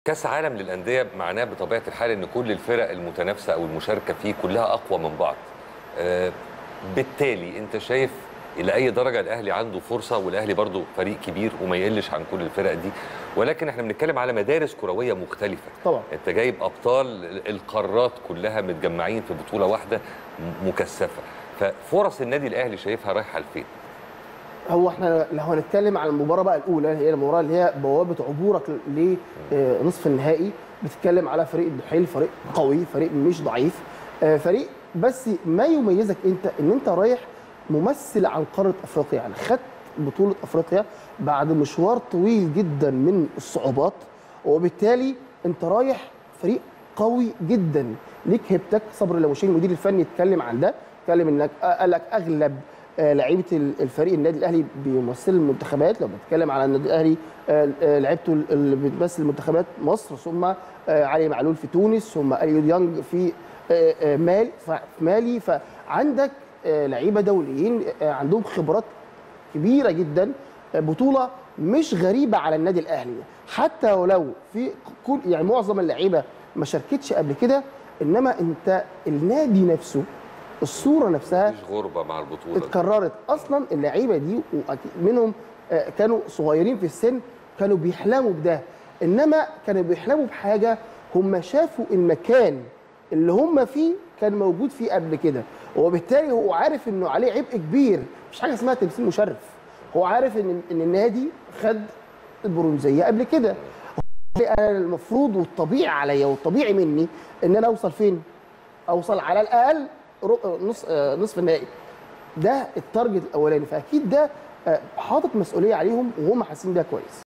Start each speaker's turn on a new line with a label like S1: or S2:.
S1: كاس عالم للانديه معناه بطبيعه الحال ان كل الفرق المتنافسه او المشاركه فيه كلها اقوى من بعض آه، بالتالي انت شايف الى اي درجه الاهلي عنده فرصه والاهلي برضو فريق كبير وما يقلش عن كل الفرق دي ولكن احنا بنتكلم على مدارس كرويه مختلفه
S2: طبعا
S1: انت جايب ابطال القارات كلها متجمعين في بطوله واحده م- مكثفه ففرص النادي الاهلي شايفها رايحه لفين
S2: هو احنا لو هنتكلم على المباراه بقى الاولى هي المباراه اللي هي بوابه عبورك لنصف النهائي بتتكلم على فريق الدحيل فريق قوي فريق مش ضعيف آه، فريق بس ما يميزك انت ان انت رايح ممثل عن قاره افريقيا يعني خدت بطوله افريقيا بعد مشوار طويل جدا من الصعوبات وبالتالي انت رايح فريق قوي جدا ليك هيبتك صبر المشين المدير الفني اتكلم عن ده اتكلم انك قال لك اغلب آه، لعيبه ال- الفريق النادي الاهلي بيمثل المنتخبات لو بنتكلم على النادي الاهلي آه، آه، لعيبته اللي بتمثل منتخبات مصر ثم آه، علي معلول في تونس ثم اليو ديانج في آه، آه، مال ف- مالي فعندك آه، لعيبه دوليين آه، عندهم خبرات كبيره جدا بطوله مش غريبه على النادي الاهلي حتى ولو في كل يعني معظم اللعيبه ما شاركتش قبل كده انما انت النادي نفسه الصوره نفسها
S1: مفيش غربه مع البطوله دي.
S2: اتكررت اصلا اللعيبه دي وأكيد منهم آه، كانوا صغيرين في السن كانوا بيحلموا بده انما كانوا بيحلموا بحاجه هم شافوا المكان اللي هم فيه كان موجود فيه قبل كده وبالتالي هو عارف انه عليه عبء كبير مش حاجه اسمها تمثيل مشرف هو عارف ان ان النادي خد البرونزيه قبل كده انا المفروض والطبيعي عليا والطبيعي مني ان انا اوصل فين اوصل على الاقل رو- نص آه، نصف النهائي ده التارجت الاولاني فاكيد ده آه، حاطط مسؤوليه عليهم وهم حاسين ده كويس